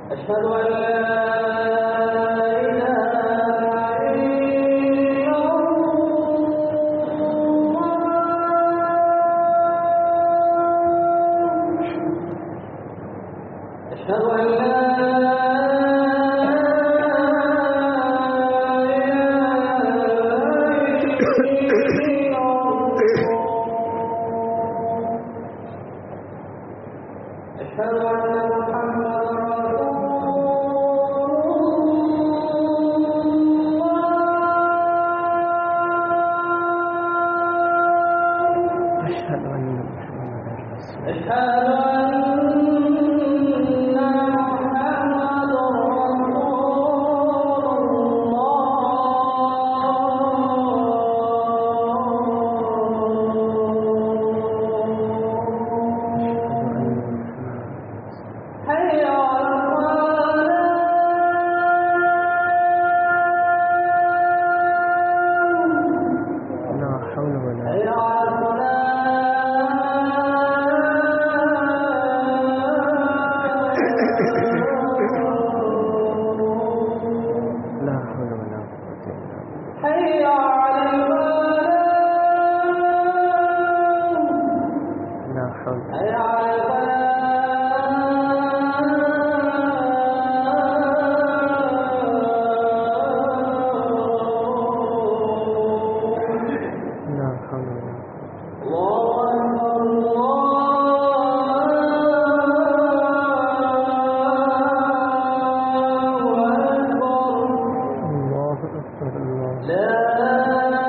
أشهد أن لا إله إلا الله أشهد أن لا أشهد أن محمدا أشهد أن محمدا رسول الله أشهد أن محمدا رسول الله أشهد أن محمدا حي على الصلاة لا حول ولا حي على الصلاة لا حول ولا قوة إلا بالله حي على الفلاح لا حول حي على الفلاح لا حول ولا قوة الله أكبر الله أكبر الله أكبر الله لا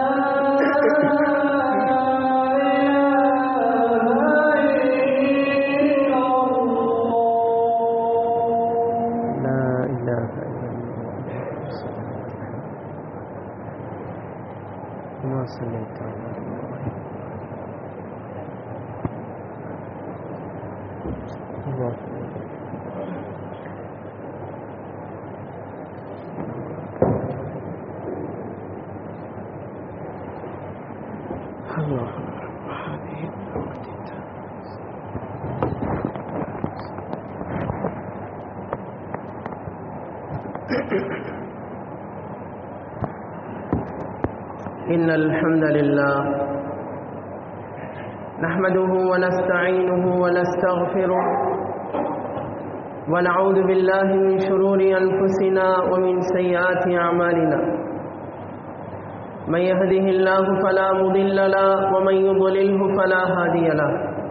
لا إله إلا الله رسول الله كما صليت على إبراهيم الله الله هذه الوقت إن الحمد لله نحمده ونستعينه ونستغفره ونعوذ بالله من شرور أنفسنا ومن سيئات أعمالنا من يهده الله فلا مضل له ومن يضلله فلا هادي له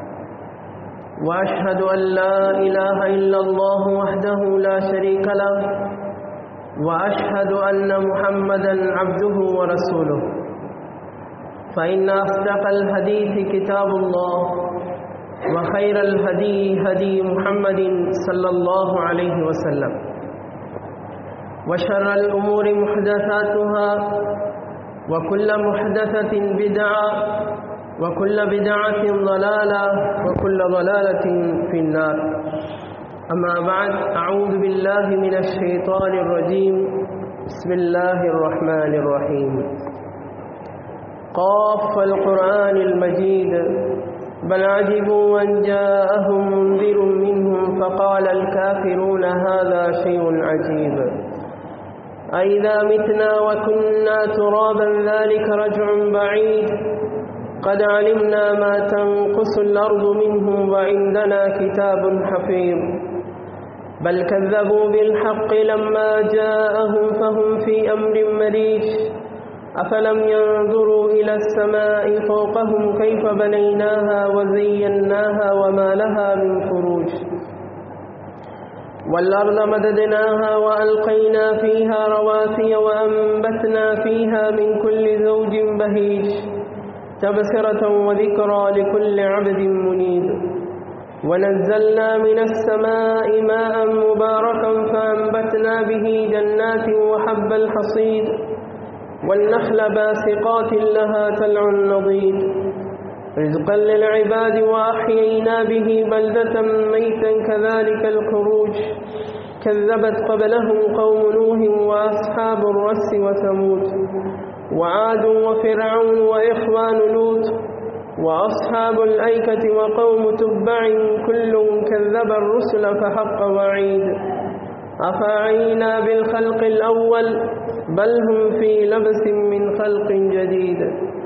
وأشهد أن لا إله إلا الله وحده لا شريك له وأشهد أن محمدا عبده ورسوله فإن أصدق الحديث كتاب الله وخير الهدي هدي محمد صلى الله عليه وسلم وشر الأمور محدثاتها وكل محدثة بدعة وكل بدعة ضلالة وكل ضلالة في النار أما بعد أعوذ بالله من الشيطان الرجيم بسم الله الرحمن الرحيم قاف القرآن المجيد بل عجبوا أن جاءهم منذر منهم فقال الكافرون هذا شيء عجيب أئذا متنا وكنا ترابا ذلك رجع بعيد قد علمنا ما تنقص الأرض منهم وعندنا كتاب حفيظ بل كذبوا بالحق لما جاءهم فهم في أمر مريج أفلم ينظروا إلى السماء فوقهم كيف بنيناها وزيناها وما لها من فروج والأرض مددناها وألقينا فيها رواسي وأنبتنا فيها من كل زوج بهيج تبصرة وذكرى لكل عبد منيب ونزلنا من السماء ماء مباركا فأنبتنا به جنات وحب الحصيد والنخل باسقات لها تلع نضيد رزقا للعباد وأحيينا به بلدة ميتا كذلك الخروج كذبت قبلهم قوم نوح وأصحاب الرس وثمود وعاد وفرعون وإخوان لوط وأصحاب الأيكة وقوم تبع كل كذب الرسل فحق وعيد أفعينا بالخلق الأول بل هم في لبس من خلق جديد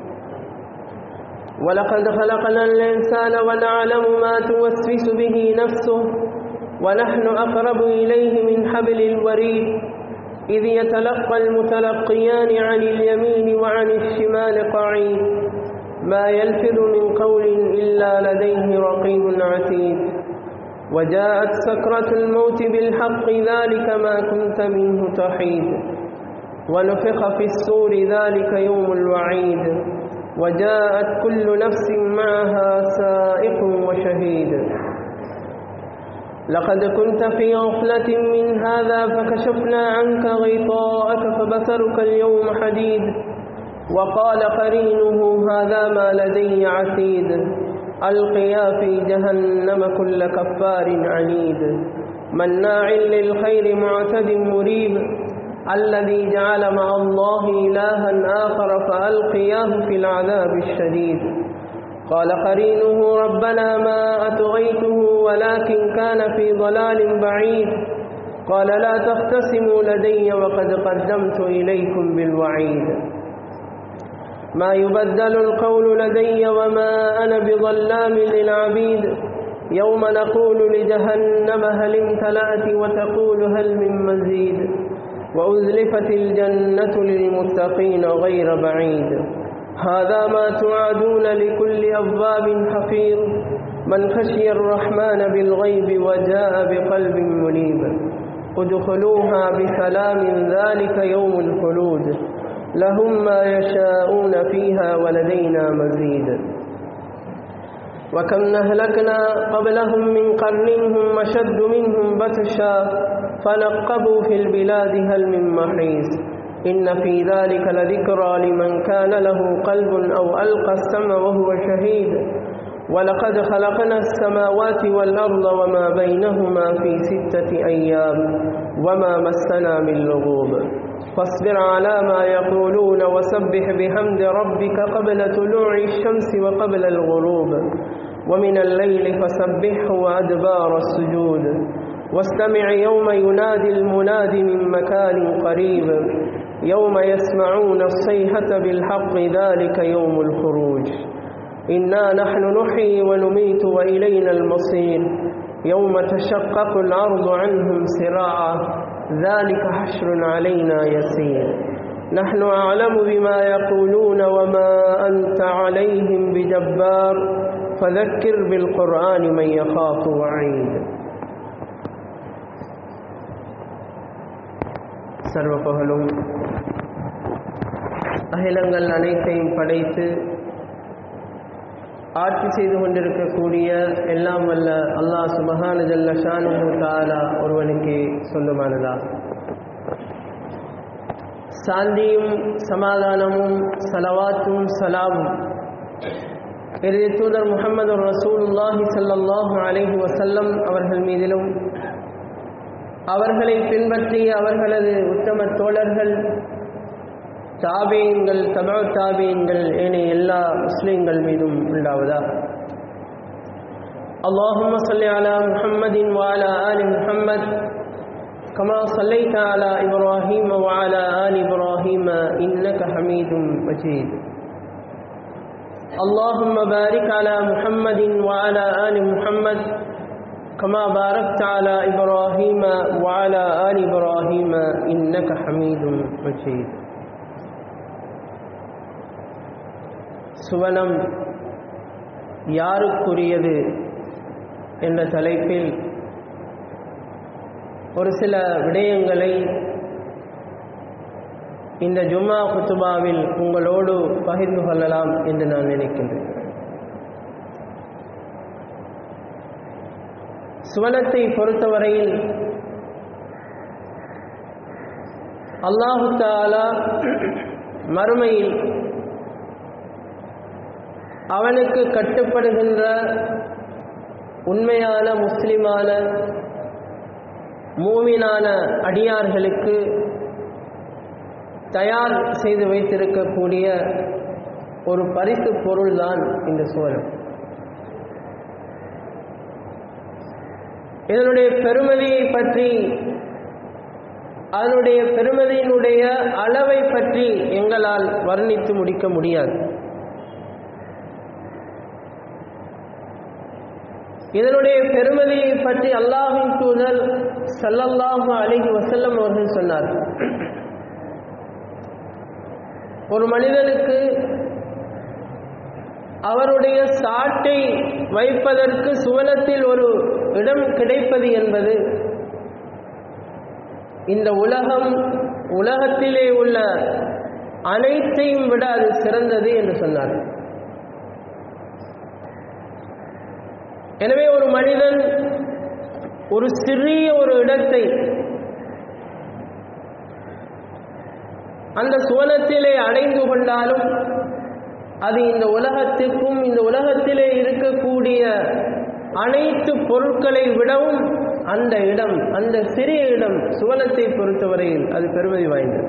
ولقد خلقنا الإنسان ونعلم ما توسوس به نفسه ونحن أقرب إليه من حبل الوريد إذ يتلقى المتلقيان عن اليمين وعن الشمال قعيد ما يلفظ من قول إلا لديه رقيب عتيد وجاءت سكرة الموت بالحق ذلك ما كنت منه تحيد ونفخ في السور ذلك يوم الوعيد وجاءت كل نفس معها سائق وشهيد لقد كنت في غفلة من هذا فكشفنا عنك غطاءك فبصرك اليوم حديد وقال قرينه هذا ما لدي عتيد ألقيا في جهنم كل كفار عنيد مناع للخير معتد مريب الذي جعل مع الله إلها آخر فألقياه في العذاب الشديد قال قرينه ربنا ما أتغيته ولكن كان في ضلال بعيد قال لا تختصموا لدي وقد قدمت إليكم بالوعيد ما يبدل القول لدي وما أنا بظلام للعبيد يوم نقول لجهنم هل امتلأت وتقول هل من مزيد وأزلفت الجنة للمتقين غير بعيد هذا ما توعدون لكل أبواب حفيظ من خشي الرحمن بالغيب وجاء بقلب منيب ادخلوها بسلام ذلك يوم الخلود لهم ما يشاءون فيها ولدينا مزيد وكم نهلكنا قبلهم من قرن هم أشد منهم بطشا فنقبوا في البلاد هل من محيص إن في ذلك لذكرى لمن كان له قلب أو ألقى السمع وهو شهيد ولقد خلقنا السماوات والأرض وما بينهما في ستة أيام وما مسنا من لغوب فاصبر على ما يقولون وسبح بحمد ربك قبل طلوع الشمس وقبل الغروب ومن الليل فسبحه وأدبار السجود واستمع يوم ينادي المناد من مكان قريب يوم يسمعون الصيحة بالحق ذلك يوم الخروج إنا نحن نحيي ونميت وإلينا المصير يوم تشقق الأرض عنهم سراعا ذلك حشر علينا يسير نحن أعلم بما يقولون وما أنت عليهم بجبار فذكر بالقرآن من يخاف وعيد சர்வ புகழும் அகிலங்கள் அனைத்தையும் படைத்து ஆட்சி செய்து கொண்டிருக்கக்கூடிய எல்லாம் வல்ல அல்லாஹ் சுபஹான ஜல்ல ஷானு தாலா ஒருவனுக்கு சொந்தமானதா சாந்தியும் சமாதானமும் சலவாத்தும் சலாமும் இறுதி தூதர் முகமது ரசூலுல்லாஹி ஸல்லல்லாஹு அலைஹி வஸல்லம் அவர்கள் மீதிலும் அவர்களை பின்பற்றி அவர்களது உத்தம தோழர்கள் தாபியங்கள் தபா தாபியங்கள் ஏனைய எல்லா முஸ்லீம்கள் மீதும் உண்டாவதா اللهم صل على محمد وعلى آل محمد كما صليت على إبراهيم وعلى آل إبراهيم إنك حميد مجيد اللهم بارك على محمد وعلى آل محمد كما باركت على إبراهيم وعلى آل إبراهيم إنك حميد مجيد சுவனம் யாருக்குரியது என்ற தலைப்பில் ஒரு சில விடயங்களை இந்த ஜும்மா குத்துபாவில் உங்களோடு பகிர்ந்து கொள்ளலாம் என்று நான் நினைக்கின்றேன் சுவனத்தை பொறுத்தவரையில் அல்லாஹு தாலா மறுமையில் அவனுக்கு கட்டுப்படுகின்ற உண்மையான முஸ்லிமான மூமினான அடியார்களுக்கு தயார் செய்து வைத்திருக்கக்கூடிய ஒரு பரிசு பொருள்தான் இந்த சோழம் இதனுடைய பெருமதியை பற்றி அதனுடைய பெருமதியினுடைய அளவை பற்றி எங்களால் வர்ணித்து முடிக்க முடியாது இதனுடைய பெருமதியை பற்றி அல்லாஹின் தூதர் சல்லல்லாஹு அலைஹி வஸல்லம் அவர்கள் சொன்னார் ஒரு மனிதனுக்கு அவருடைய சாட்டை வைப்பதற்கு சுவனத்தில் ஒரு இடம் கிடைப்பது என்பது இந்த உலகம் உலகத்திலே உள்ள அனைத்தையும் விட அது சிறந்தது என்று சொன்னார் எனவே ஒரு மனிதன் ஒரு சிறிய ஒரு இடத்தை அந்த சுவனத்திலே அடைந்து கொண்டாலும் அது இந்த உலகத்துக்கும் இந்த உலகத்திலே இருக்கக்கூடிய அனைத்து பொருட்களை விடவும் அந்த இடம் அந்த சிறிய இடம் சுவனத்தை பொறுத்தவரையில் அது பெருமதி வாய்ந்தது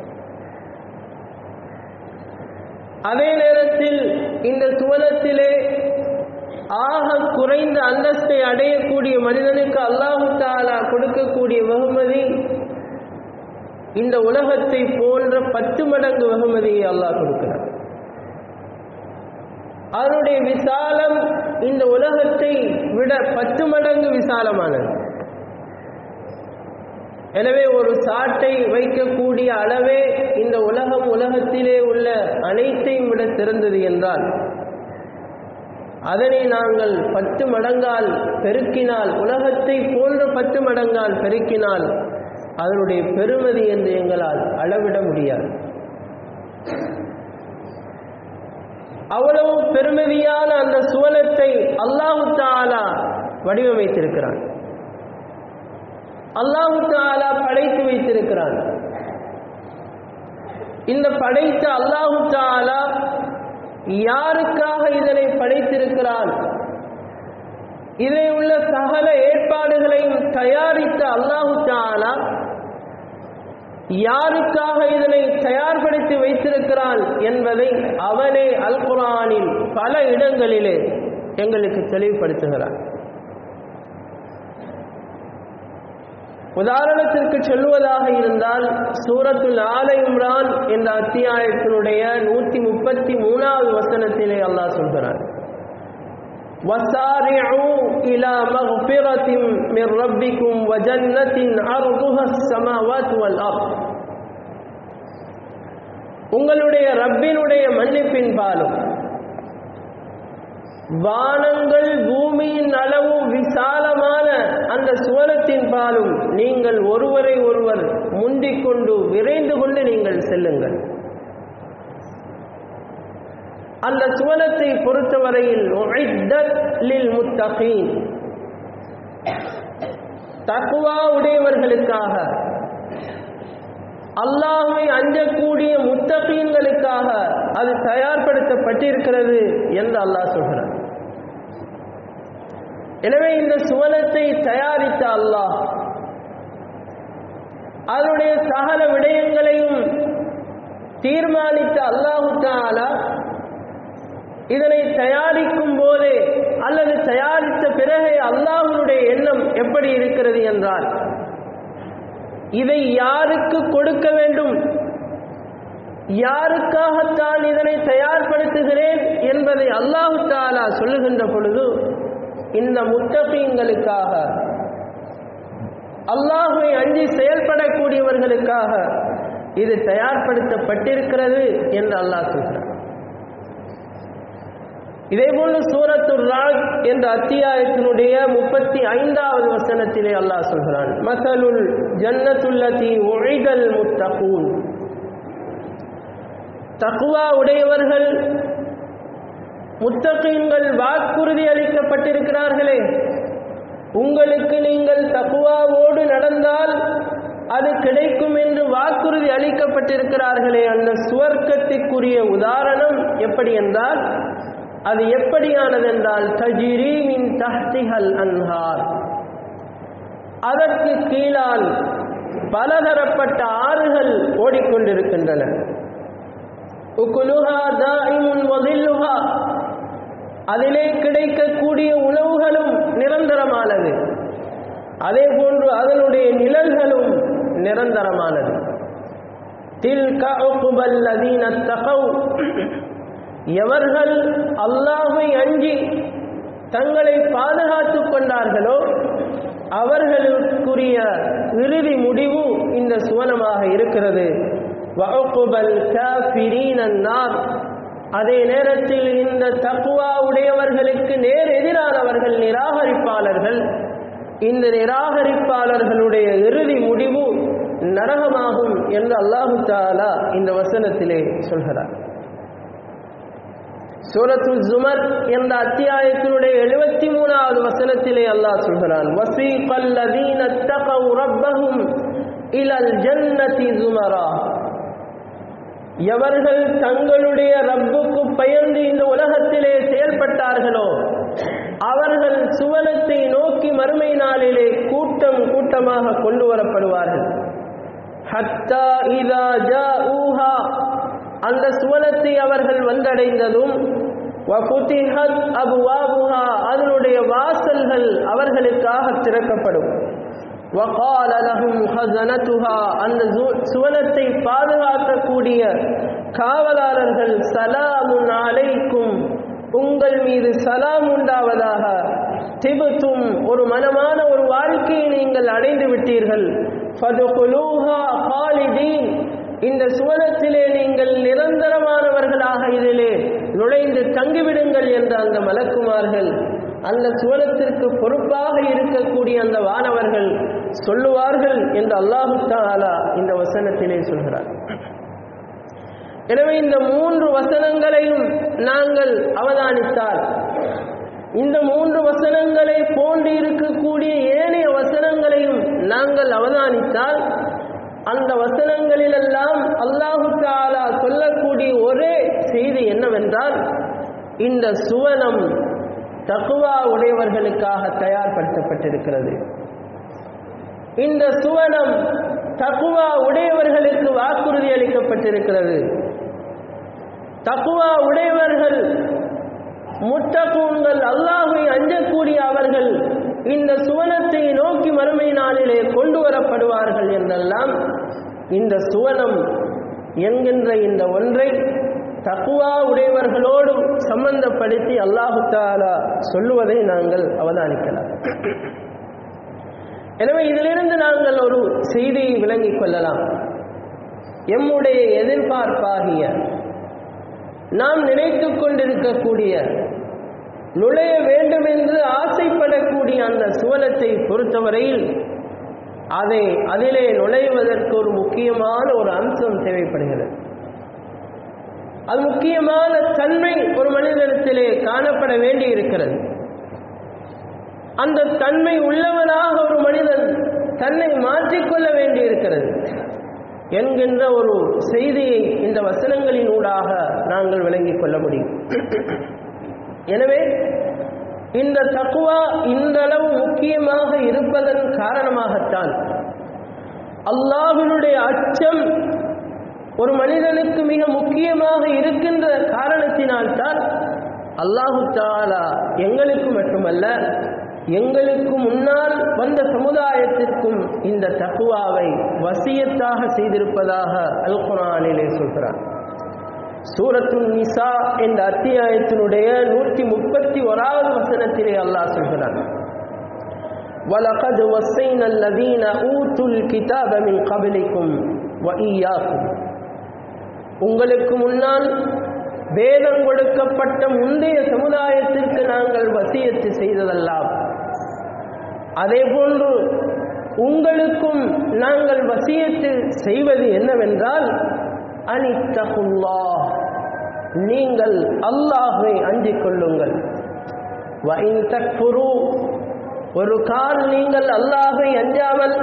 அதே நேரத்தில் இந்த சுவனத்திலே ஆக குறைந்த அந்தஸ்தை அடையக்கூடிய மனிதனுக்கு அல்லாஹு தாலா கொடுக்கக்கூடிய வெகுமதி இந்த உலகத்தை போன்ற பத்து மடங்கு வெகுமதியை அல்லாஹ் கொடுக்கிறார் அதனுடைய விசாலம் இந்த உலகத்தை விட பத்து மடங்கு விசாலமானது எனவே ஒரு சாட்டை வைக்கக்கூடிய அளவே இந்த உலகம் உலகத்திலே உள்ள அனைத்தையும் விட சிறந்தது என்றால் அதனை நாங்கள் பத்து மடங்கால் பெருக்கினால் உலகத்தை போன்ற பத்து மடங்கால் பெருக்கினால் அதனுடைய பெருமதி என்று எங்களால் அளவிட முடியாது அவ்வளவு பெருமதியான அந்த சுவனத்தை அல்லாஹு தாலா வடிவமைத்திருக்கிறான் அல்லாஹு தாலா படைத்து வைத்திருக்கிறான் இந்த படைத்த அல்லாஹு தாலா யாருக்காக இதனை படைத்திருக்கிறான் இதில் உள்ள சகல ஏற்பாடுகளையும் தயாரித்த அல்லாஹு தாலா யாருக்காக இதனை தயார்படுத்தி வைத்திருக்கிறான் என்பதை அவனே அல் குரானில் பல இடங்களிலே எங்களுக்கு தெளிவுபடுத்துகிறான் உதாரணத்திற்கு சொல்லுவதாக இருந்தால் சூரத்துல் ஆல இம்ரான் என்ற அத்தியாயத்தினுடைய நூத்தி முப்பத்தி மூணாவது வசனத்திலே அல்லாஹ் சொல்கிறான் وسارعوا إلى مغفرة من ربكم وجنة عرضها السماوات والأرض உங்களுடைய ரப்பினுடைய மன்னிப்பின் பாலும் வானங்கள் பூமியின் அளவு விசாலமான அந்த சுவனத்தின் பாலும் நீங்கள் ஒருவரை ஒருவர் முந்திக் கொண்டு விரைந்து கொண்டு நீங்கள் செல்லுங்கள் அந்த சுவனத்தை பொறுத்தவரையில் முத்தகீன் தக்குவா உடையவர்களுக்காக அல்லாஹை அஞ்சக்கூடிய முத்தகீன்களுக்காக அது தயார்படுத்தப்பட்டிருக்கிறது என்று அல்லாஹ் சொல்கிறார் எனவே இந்த சுவனத்தை தயாரித்த அல்லாஹ் அதனுடைய சகல விடயங்களையும் தீர்மானித்த அல்லாஹு தாலா இதனை தயாரிக்கும் போதே அல்லது தயாரித்த பிறகே அல்லாஹனுடைய எண்ணம் எப்படி இருக்கிறது என்றால் இதை யாருக்கு கொடுக்க வேண்டும் யாருக்காகத்தான் இதனை தயார்படுத்துகிறேன் என்பதை அல்லாஹு தாலா சொல்லுகின்ற பொழுது இந்த முத்தகீன்களுக்காக அல்லாஹுவை அஞ்சி செயல்படக்கூடியவர்களுக்காக இது தயார்படுத்தப்பட்டிருக்கிறது என்று அல்லாஹ் சொல்கிறார் இதேபோன்று சூரத்து ராக் என்ற அத்தியாயத்தினுடைய முப்பத்தி ஐந்தாவது வசனத்திலே அல்லாஹ் சொல்கிறான் மசலுல் ஜன்னத்துல்லதி ஒழிதல் முத்தகூன் தக்குவா உடையவர்கள் முத்தகீன்கள் வாக்குறுதி அளிக்கப்பட்டிருக்கிறார்களே உங்களுக்கு நீங்கள் தக்குவாவோடு நடந்தால் அது கிடைக்கும் என்று வாக்குறுதி அளிக்கப்பட்டிருக்கிறார்களே அந்த சுவர்க்கத்திற்குரிய உதாரணம் எப்படி என்றால் அது எப்படியானது என்றால் தஜிரீமின் தஹ்திஹல் அன்ஹார் அதற்கு கீழால் பலதரப்பட்ட ஆறுகள் ஓடிக்கொண்டிருக்கின்றன உக்குலுஹா தாயிமுன் வதில்லுஹா அதிலே கிடைக்கக்கூடிய உணவுகளும் நிரந்தரமானது அதே போன்று அதனுடைய நிழல்களும் நிரந்தரமானது தில்க உக்குபல் லதீன தகவ் எவர்கள் அல்லாஹை அஞ்சி தங்களை பாதுகாத்துக் கொண்டார்களோ அவர்களுக்குரிய இறுதி முடிவு இந்த சுவனமாக இருக்கிறது வஅக்குபல் காஃபிரீன நார் அதே நேரத்தில் இந்த தக்குவா உடையவர்களுக்கு நேர் எதிரானவர்கள் நிராகரிப்பாளர்கள் இந்த நிராகரிப்பாளர்களுடைய இறுதி முடிவு நரகமாகும் என்று அல்லாஹு தாலா இந்த வசனத்திலே சொல்கிறார் சூரத்து ஜுமர் என்ற அத்தியாயத்தினுடைய எழுபத்தி மூணாவது வசனத்திலே அல்லாஹ் சொல்கிறான் வசீகல் லதீன தகவ் ரப்பஹும் இலல் ஜன்னதி ஜுமரா எவர்கள் தங்களுடைய ரப்புக்கு பயந்து இந்த உலகத்திலே செயல்பட்டார்களோ அவர்கள் சுவனத்தை நோக்கி மறுமை நாளிலே கூட்டம் கூட்டமாக கொண்டு வரப்படுவார்கள் ஹத்தா இதா ஜா ஊஹா அந்த சுவனத்தை அவர்கள் வந்தடைந்ததும் வஃபுதிஹத் அபுவாபுஹா அதனுடைய வாசல்கள் அவர்களுக்காக திறக்கப்படும் وقال لهم خزنتها அந்த சுவனத்தை பாதுகாக்கக்கூடிய காவலாளர்கள் சலாமுன் அலைக்கும் உங்கள் மீது சலாம் உண்டாவதாக திபுத்தும் ஒரு மனமான ஒரு வாழ்க்கையை நீங்கள் அடைந்து விட்டீர்கள் ஃபதுகுலூஹா ஹாலிதீன் இந்த சுவனத்திலே நீங்கள் நிரந்தரமானவர்களாக இதிலே நுழைந்து தங்கிவிடுங்கள் என்ற அந்த மலக்குமார்கள் அந்த சுவனத்திற்கு பொறுப்பாக இருக்கக்கூடிய அந்த வானவர்கள் சொல்லுவார்கள் என்று அல்லாஹு தாலா இந்த வசனத்திலே சொல்கிறார் எனவே இந்த மூன்று வசனங்களையும் நாங்கள் அவதானித்தால் இந்த மூன்று வசனங்களை போன்று இருக்கக்கூடிய ஏனைய வசனங்களையும் நாங்கள் அவதானித்தால் அந்த வசனங்களிலெல்லாம் அல்லாஹு தாலா சொல்லக்கூடிய ஒரே செய்தி என்னவென்றால் இந்த சுவனம் தக்குவா உடையவர்களுக்காக தயார்படுத்தப்பட்டிருக்கிறது இந்த சுவனம் தக்குவா உடையவர்களுக்கு வாக்குறுதி அளிக்கப்பட்டிருக்கிறது தக்குவா உடையவர்கள் முத்தகூன்கள் அல்லாஹை அஞ்சக்கூடிய அவர்கள் இந்த சுவனத்தை நோக்கி மறுமை நாளிலே கொண்டு வரப்படுவார்கள் என்றெல்லாம் இந்த சுவனம் என்கின்ற இந்த ஒன்றை தக்குவா உடையவர்களோடு சம்பந்தப்படுத்தி அல்லாஹு தாலா சொல்லுவதை நாங்கள் அவதானிக்கலாம் எனவே இதிலிருந்து நாங்கள் ஒரு செய்தியை விளங்கிக் கொள்ளலாம் எம்முடைய எதிர்பார்ப்பாகிய நாம் நினைத்து கொண்டிருக்கக்கூடிய நுழைய வேண்டும் என்று ஆசைப்படக்கூடிய அந்த சுவனத்தை பொறுத்தவரையில் அதை அதிலே நுழைவதற்கு ஒரு முக்கியமான ஒரு அம்சம் தேவைப்படுகிறது அது முக்கியமான தன்மை ஒரு மனிதனத்திலே காணப்பட வேண்டி இருக்கிறது அந்த தன்மை உள்ளவனாக ஒரு மனிதன் தன்னை மாற்றிக்கொள்ள வேண்டி இருக்கிறது என்கின்ற ஒரு செய்தியை இந்த வசனங்களின் ஊடாக நாங்கள் விளங்கிக் கொள்ள முடியும் எனவே இந்த தக்குவா இந்த அளவு முக்கியமாக இருப்பதன் காரணமாகத்தான் அல்லாஹினுடைய அச்சம் ஒரு மனிதனுக்கு மிக முக்கியமாக இருக்கின்ற காரணத்தினால்தான் அல்லாஹு தாலா எங்களுக்கு மட்டுமல்ல எங்களுக்கு முன்னால் வந்த சமுதாயத்திற்கும் இந்த தக்குவாவை வசியத்தாக செய்திருப்பதாக அல் குரானிலே சொல்கிறார் சூரத்து நிசா என்ற அத்தியாயத்தினுடைய நூற்றி முப்பத்தி ஓராவது வசனத்திலே அல்லாஹ் சொல்கிறான் وَلَقَدْ وَصَّيْنَا الَّذِينَ أُوتُوا الْكِتَابَ مِنْ قَبْلِكُمْ وَإِيَّاكُمْ உங்களுக்கு முன்னால் வேதம் கொடுக்கப்பட்ட முந்தைய சமுதாயத்திற்கு நாங்கள் வசியத்து செய்ததல்லாம் அதே போன்று உங்களுக்கும் நாங்கள் வசியத்து செய்வது என்னவென்றால் அனித்தகுல்லா நீங்கள் அல்லாஹை அஞ்சிக் கொள்ளுங்கள் வஇன் தக்ஃபுரு ஒரு கால் நீங்கள் அல்லாஹை அஞ்சாமல்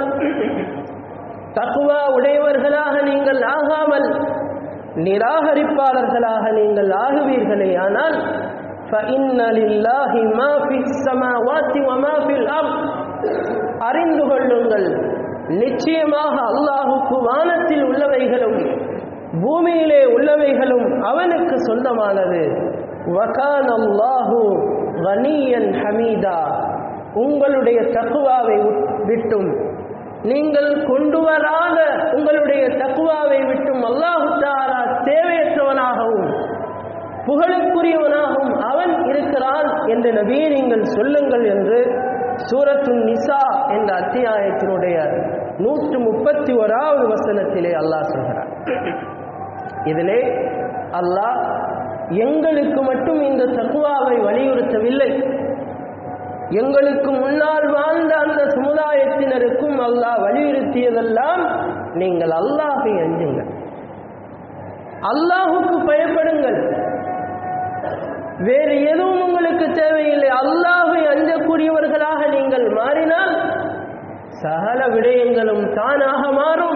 தக்குவா உடையவர்களாக நீங்கள் ஆகாமல் நிராகரிப்பாளர்களாக நீங்கள் ஆகுவீர்களே ஆனால் فَإِنَّ لِلَّهِ مَا فِي السَّمَاوَاتِ وَمَا فِي الْأَرْضِ அறிந்து கொள்ளுங்கள் நிச்சயமாக அல்லாஹுக்கு வானத்தில் உள்ளவைகளும் பூமியிலே உள்ளவைகளும் அவனுக்கு சொந்தமானது வகான் அல்லாஹு கனியன் ஹமீதா உங்களுடைய தக்குவாவை விட்டும் நீங்கள் கொண்டு வராத உங்களுடைய தக்குவாவை விட்டும் அல்லாஹு தாலா தேவையற்றவனாகவும் புகழுக்குரியவனாகவும் அவன் இருக்கிறான் என்று நபியை நீங்கள் சொல்லுங்கள் என்று சூரத்து நிசா என்ற அத்தியாயத்தினுடைய நூற்று முப்பத்தி ஓராவது வசனத்திலே அல்லாஹ் சொல்கிறார் இதிலே அல்லாஹ் எங்களுக்கு மட்டும் இந்த தக்குவாவை வலியுறுத்தவில்லை எங்களுக்கு முன்னால் வாழ்ந்த அந்த சமுதாயத்தினருக்கும் அல்லாஹ் வலியுறுத்தியதெல்லாம் நீங்கள் அல்லாஹை அஞ்சுங்கள் அல்லாஹுக்கு பயப்படுங்கள் வேறு எதுவும் உங்களுக்கு தேவையில்லை அல்லாஹை அஞ்சக்கூடியவர்களாக நீங்கள் மாறினால் சகல விடயங்களும் தானாக மாறும்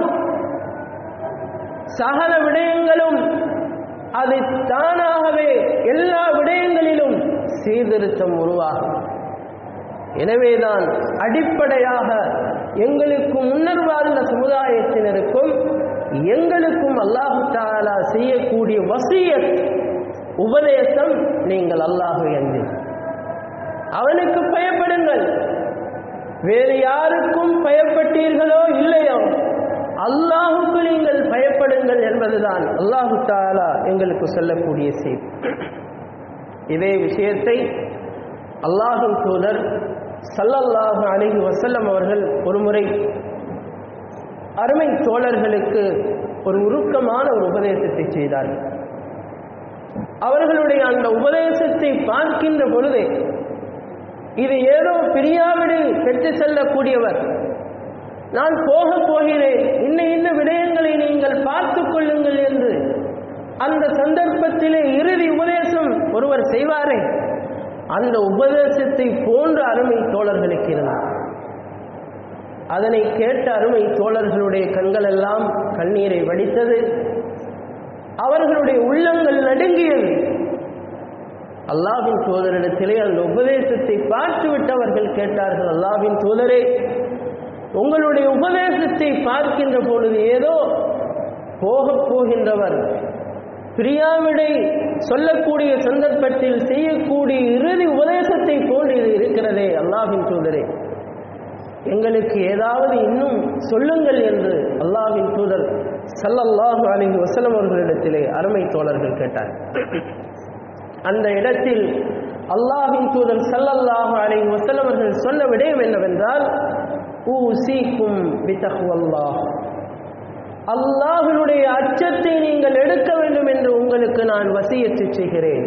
சகல விடயங்களும் அது தானாகவே எல்லா விடயங்களிலும் சீர்திருத்தம் உருவாகும் எனவேதான் அடிப்படையாக எங்களுக்கு முன்னர் வாழ்ந்த சமுதாயத்தினருக்கும் எங்களுக்கும் அல்லாஹு தாலா செய்யக்கூடிய வசியத் உபதேசம் நீங்கள் அல்லாஹு என்று அவனுக்கு பயப்படுங்கள் வேறு யாருக்கும் பயப்பட்டீர்களோ இல்லையோ அல்லாஹுக்கு நீங்கள் பயப்படுங்கள் என்பதுதான் அல்லாஹு தாலா எங்களுக்கு சொல்லக்கூடிய செய்தி இதே விஷயத்தை அல்லாஹின் தூதர் சல்லல்லாஹு அலைஹி வசல்லம் அவர்கள் ஒருமுறை அருமை தோழர்களுக்கு ஒரு உருக்கமான ஒரு உபதேசத்தை செய்தார்கள் அவர்களுடைய அந்த உபதேசத்தை பார்க்கின்ற பொழுதே இது ஏதோ பிரியாவிடு பெற்று செல்லக்கூடியவர் நான் போக போகிறேன் இன்ன இன்ன விடயங்களை நீங்கள் பார்த்துக் கொள்ளுங்கள் என்று அந்த சந்தர்ப்பத்திலே இறுதி உபதேசம் ஒருவர் செய்வாரே அந்த உபதேசத்தை போன்ற அருமை தோழர்களுக்கு இருந்தார் அதனை கேட்ட அருமை தோழர்களுடைய கண்கள் எல்லாம் கண்ணீரை வடித்தது அவர்களுடைய உள்ளங்கள் நடுங்கியது அல்லாவின் தூதரிடத்திலே அந்த உபதேசத்தை பார்த்து விட்டவர்கள் கேட்டார்கள் அல்லாவின் தூதரே உங்களுடைய உபதேசத்தை பார்க்கின்ற பொழுது ஏதோ போகப் போகின்றவர் பிரியாவிடை சொல்லக்கூடிய சந்தர்ப்பத்தில் செய்யக்கூடிய இறுதி உபதேசத்தை போன்று இது இருக்கிறதே அல்லாவின் தூதரே எங்களுக்கு ஏதாவது இன்னும் சொல்லுங்கள் என்று அல்லாவின் தூதர் சல்லல்லாஹு அலைஹி வஸல்லம் அவர்களிடத்திலே அருமை தோழர்கள் கேட்டார் அந்த இடத்தில் அல்லாஹின் தூதர் சல்லல்லாஹு அலைஹி வஸல்லம் அவர்கள் சொன்ன விடயம் என்னவென்றால் ஊசிக்கும் பிதஹ்வல்லாஹ் அல்லாஹ்வினுடைய அச்சத்தை நீங்கள் எடுக்க வேண்டும் என்று உங்களுக்கு நான் வசியத்து செய்கிறேன்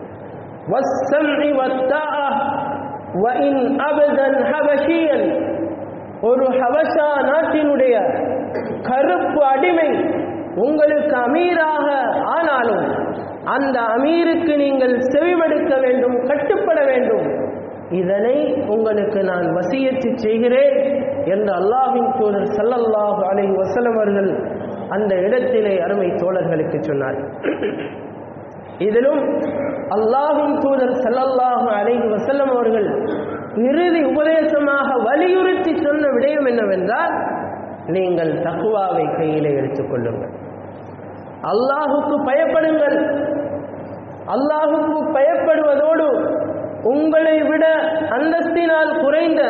வஸ்ஸம்இ வத்தாஅ வஇன் அபதன் ஹபஷியன் ஒரு ஹபஷா நாட்டினுடைய கருப்பு அடிமை உங்களுக்கு அமீராக ஆனாலும் அந்த அமீருக்கு நீங்கள் செவிமடுக்க வேண்டும் கட்டுப்பட வேண்டும் இதனை உங்களுக்கு நான் வசியத்து செய்கிறேன் என்று அல்லாஹின் தூதர் சல்லல்லாஹு அலைஹி வஸல்லம் அவர்கள் அந்த இடத்திலே அருமை தோழர்களுக்கு சொன்னார் இதிலும் அல்லாஹின் தூதர் சல்லல்லாஹு அலைஹி வஸல்லம் அவர்கள் இறுதி உபதேசமாக வலியுறுத்தி சொன்ன விடயம் என்னவென்றால் நீங்கள் தக்குவாவை கையிலே எடுத்துக்கொள்ளுங்கள் அல்லாஹுக்கு பயப்படுங்கள் அல்லாஹுக்கு பயப்படுவதோடு உங்களை விட அந்தஸ்தினால் குறைந்த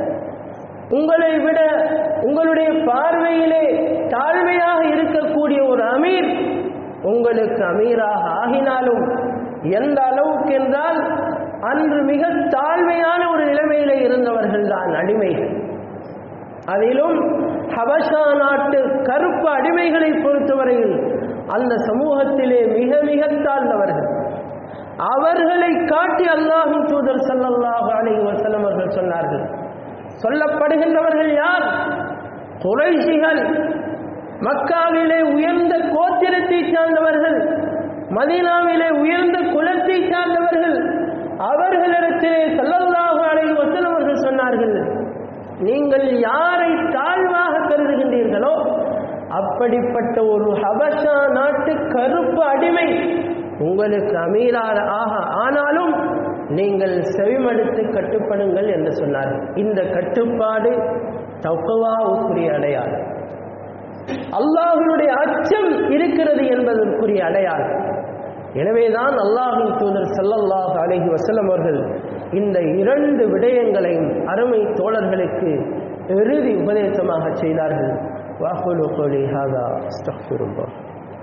உங்களை விட உங்களுடைய பார்வையிலே தாழ்மையாக இருக்கக்கூடிய ஒரு அமீர் உங்களுக்கு அமீராக ஆகினாலும் எந்த அளவுக்கு என்றால் அன்று மிக தாழ்மையான ஒரு நிலைமையிலே இருந்தவர்கள் தான் அடிமைகள் அதிலும் ஹபஷா நாட்டு கருப்பு அடிமைகளை பொறுத்தவரையில் அந்த சமூகத்திலே மிக மிக தாழ்ந்தவர்கள் அவர்களை காட்டி அல்லாஹின் தூதர் சல்லல்லாஹு அலைஹி வஸல்லம் அவர்கள் சொன்னார்கள் சொல்லப்படுகின்றவர்கள் யார் குறைஷிகள் மக்காவிலே உயர்ந்த கோத்திரத்தை சார்ந்தவர்கள் மதீனாவிலே உயர்ந்த குலத்தை சார்ந்தவர்கள் அவர்களிடத்திலே சல்லல்லாஹு அலைஹி வஸல்லம் அவர்கள் சொன்னார்கள் நீங்கள் யாரை தாழ்வாக கருதுகின்றீர்களோ அப்படிப்பட்ட ஒரு ஹபஷா நாட்டு கருப்பு அடிமை உங்களுக்கு அமீரார் ஆக ஆனாலும் நீங்கள் செவிமடுத்து கட்டுப்படுங்கள் என்று சொன்னார்கள் இந்த கட்டுப்பாடு தக்குவாவுக்குரிய அடையாளம் அல்லாஹினுடைய அச்சம் இருக்கிறது என்பதற்குரிய அடையாளம் எனவேதான் அல்லாஹின் தூதர் ஸல்லல்லாஹு அலைஹி வஸல்லம் அவர்கள் இந்த இரண்டு விடயங்களையும் அருமை தோழர்களுக்கு இறுதி உபதேசமாக செய்தார்கள் வாகுலு கோலி ஹாதா அஸ்தக்ஃபிருல்லாஹ்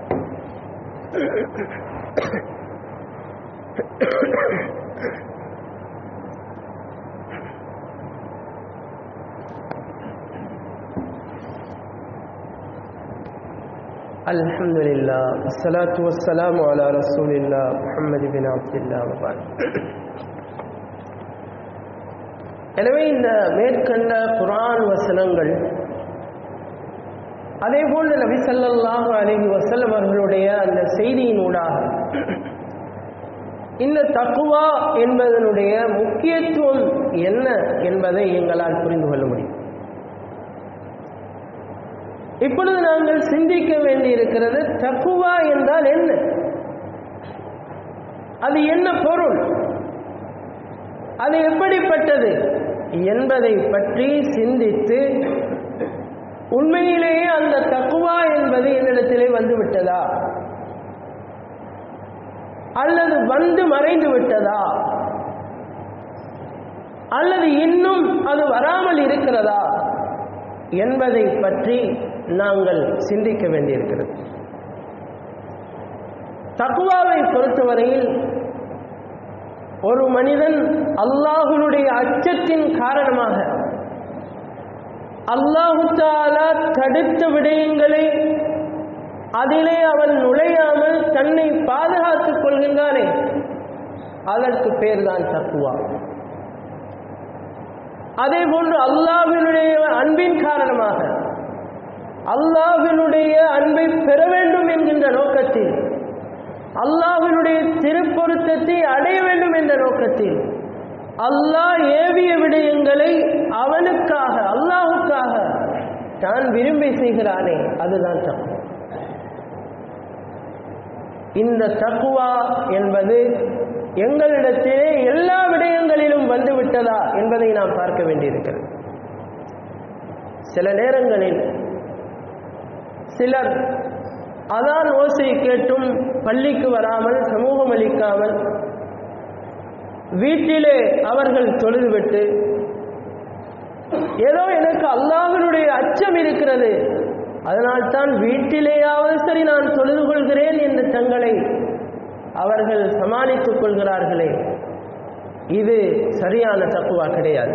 الحمد لله والصلاة والسلام على رسول الله محمد بن عبد الله وبعد எனவே இந்த மேற்கண்ட குரான் வசனங்கள் அதே போன்று நபி ஸல்லல்லாஹு அலைஹி வஸல்லம் அவர்களுடைய அந்த செய்தியினூடாக இந்த தக்குவா என்பதனுடைய முக்கியத்துவம் என்ன என்பதை எங்களால் புரிந்து கொள்ள முடியும் இப்பொழுது நாங்கள் சிந்திக்க வேண்டியிருக்கிறது தக்குவா என்றால் என்ன அது என்ன பொருள் அது எப்படிப்பட்டது என்பதை பற்றி சிந்தித்து உண்மையிலேயே அந்த தக்குவா என்பது என்னிடத்திலே வந்து விட்டதா அல்லது வந்து மறைந்து விட்டதா அல்லது இன்னும் அது வராமல் இருக்கிறதா என்பதை பற்றி நாங்கள் சிந்திக்க வேண்டியிருக்கிறது தக்குவாவை பொறுத்தவரையில் ஒரு மனிதன் அல்லாஹுடைய அச்சத்தின் காரணமாக அல்லாஹு தாலா தடுத்த விடயங்களை அதிலே அவன் நுழையாமல் தன்னை பாதுகாத்துக் கொள்கின்றானே அதற்கு பேர்தான் தக்குவா அதே போன்று அல்லாஹினுடைய அன்பின் காரணமாக அல்லாஹினுடைய அன்பை பெற வேண்டும் என்கின்ற நோக்கத்தில் அல்லாஹினுடைய திருப்பொருத்தத்தை அடைய வேண்டும் என்ற நோக்கத்தில் அல்லாஹ் ஏவிய விடயங்களை அவனுக்காக அல்லாஹுக்காக தான் விரும்பி செய்கிறானே அதுதான் தக்குவா இந்த தக்குவா என்பது எங்களிடத்திலே எல்லா விடயங்களிலும் வந்து விட்டதா என்பதை நாம் பார்க்க வேண்டியிருக்கிறது சில நேரங்களில் சிலர் அதான் ஓசை கேட்டும் பள்ளிக்கு வராமல் சமூகம் அளிக்காமல் வீட்டிலே அவர்கள் தொழுதுவிட்டு ஏதோ எனக்கு அல்லாஹனுடைய அச்சம் இருக்கிறது அதனால்தான் வீட்டிலேயாவது சரி நான் தொழுது கொள்கிறேன் என்று தங்களை அவர்கள் சமாளித்துக் கொள்கிறார்களே இது சரியான தக்குவா கிடையாது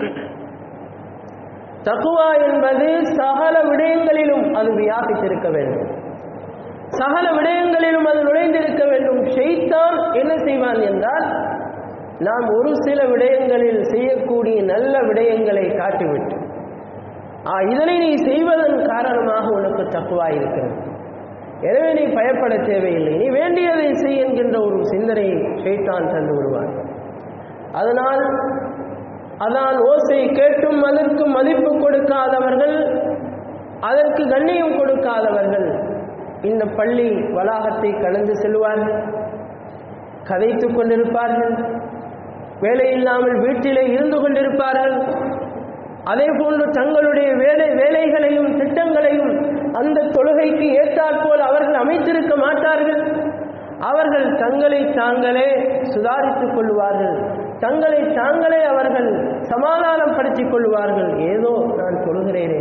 தக்குவா என்பது சகல விடயங்களிலும் அது வியாபித்திருக்க வேண்டும் சகல விடயங்களிலும் அது நுழைந்திருக்க வேண்டும் ஷெய்தான் என்ன செய்வான் என்றால் நாம் ஒரு சில விடயங்களில் செய்யக்கூடிய நல்ல விடயங்களை காட்டிவிட்டு ஆ இதனை நீ செய்வதன் காரணமாக உனக்கு தக்குவா இருக்கிறது எனவே நீ பயப்பட தேவையில்லை நீ வேண்டியதை செய் என்கின்ற ஒரு சிந்தனையை ஷெய்தான் தந்து விடுவான் அதனால் அதான் ஓசை கேட்டும் அதற்கு மதிப்பு கொடுக்காதவர்கள் அதற்கு கண்ணியம் கொடுக்காதவர்கள் இந்த பள்ளி வளாகத்தை கடந்து செல்வார்கள் கதைத்துக் கொண்டிருப்பார்கள் வேலை இல்லாமல் வீட்டிலே இருந்து கொண்டிருப்பார்கள் அதே போன்று தங்களுடைய வேலை வேலைகளையும் திட்டங்களையும் அந்த தொழுகைக்கு ஏற்றாற்போல் அவர்கள் அமைத்திருக்க மாட்டார்கள் அவர்கள் தங்களை தாங்களே சுதாரித்துக் கொள்வார்கள் தங்களை தாங்களே அவர்கள் சமாதானம் படுத்திக் கொள்வார்கள் ஏதோ நான் தொழுகிறேனே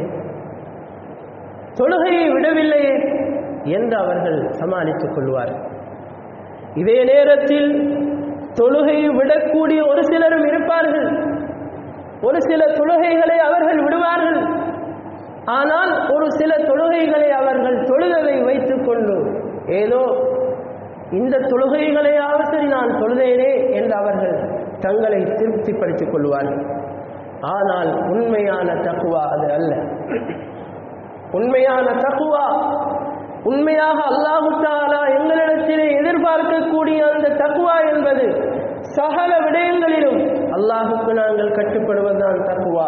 தொழுகையை விடவில்லையே என்று அவர்கள் சமாளித்துக் கொள்வார்கள் இதே நேரத்தில் தொழுகையை விடக்கூடிய ஒரு சிலரும் இருப்பார்கள் ஒரு சில தொழுகைகளை அவர்கள் விடுவார்கள் ஆனால் ஒரு சில தொழுகைகளை அவர்கள் தொழுதலை வைத்துக் கொண்டு ஏதோ இந்த தொழுகைகளையாவது சரி நான் தொழுதேனே என்று அவர்கள் தங்களை திருப்திப்படுத்திக் கொள்வார்கள் ஆனால் உண்மையான தக்குவா அது அல்ல உண்மையான தக்குவா உண்மையாக அல்லாஹு தாலா எங்களிடத்திலே எதிர்பார்க்கக்கூடிய அந்த தக்குவா என்பது சகல விடயங்களிலும் அல்லாஹுக்கு நாங்கள் கட்டுப்படுவதுதான் தக்குவா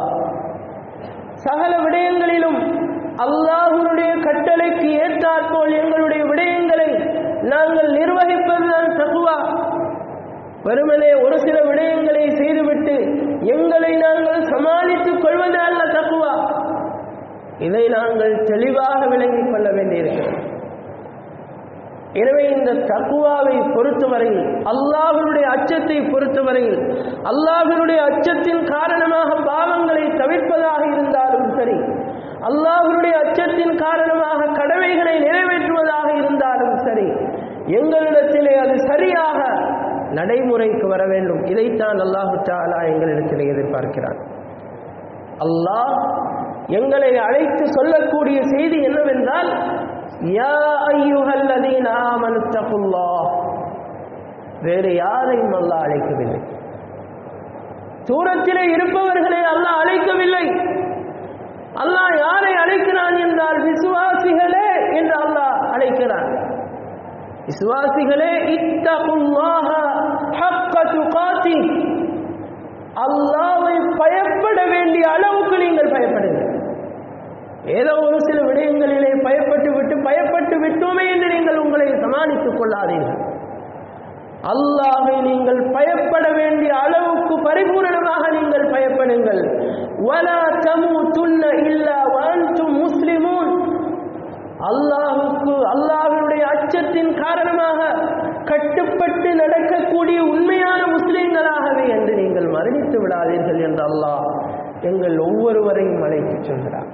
சகல விடயங்களிலும் அல்லாஹுடைய கட்டளைக்கு ஏற்றாற்போல் எங்களுடைய விடயங்களை நாங்கள் நிர்வகிப்பதுதான் தக்குவா வெறுமனே ஒரு சில விடயங்களை செய்துவிட்டு எங்களை நாங்கள் சமாளித்துக் கொள்வது அல்ல தக்குவா இதை நாங்கள் தெளிவாக விளங்கிக் கொள்ள வேண்டியிருக்கிறது எனவே இந்த தக்குவாவை பொறுத்தவரையில் அல்லாஹ்வினுடைய அச்சத்தை பொறுத்தவரையில் அல்லாஹ்வினுடைய அச்சத்தின் காரணமாக பாவங்களை தவிர்ப்பதாக இருந்தாலும் சரி அல்லாஹ்வினுடைய அச்சத்தின் காரணமாக கடமைகளை நிறைவேற்றுவதாக இருந்தாலும் சரி எங்களிடத்திலே அது சரியாக நடைமுறைக்கு வர வேண்டும் இதைத்தான் அல்லாஹு தாலா எங்களிடத்திலே எதிர்பார்க்கிறான் அல்லாஹ் எங்களை அழைத்து சொல்லக்கூடிய செய்தி என்னவென்றால் யா ஐயுஹல்லதீன ஆமனு தகுல்லாஹ் வேறு யாரையும் அல்லாஹ் அழைக்கவில்லை தூரத்திலே இருப்பவர்களை அல்லாஹ் அழைக்கவில்லை அல்லாஹ் யாரை அழைக்கிறான் என்றால் விசுவாசிகளே என்று அல்லாஹ் அழைக்கிறான் விசுவாசிகளே இத்தகுல்லாஹ ஹக்க துகாத்தி அல்லாவை பயப்பட வேண்டிய அளவுக்கு நீங்கள் பயப்படுங்கள் ஏதோ ஒரு சில விடயங்களிலே பயப்பட்டு விட்டு பயப்பட்டு விட்டோமே என்று நீங்கள் உங்களை சமாளித்துக் கொள்ளாதீர்கள் அல்லாஹை நீங்கள் பயப்பட வேண்டிய அளவுக்கு பரிபூரணமாக நீங்கள் பயப்படுங்கள் வலா தமூதுன்ன இல்லா வஅன்தும் முஸ்லிமூன் அல்லாஹுக்கு அல்லாஹ்வுடைய அச்சத்தின் காரணமாக கட்டுப்பட்டு நடக்கக்கூடிய உண்மையான முஸ்லிம்களாகவே என்று நீங்கள் மரணித்து விடாதீர்கள் என்று அல்லாஹ் எங்கள் ஒவ்வொருவரையும் அழைத்துச் சொல்கிறார்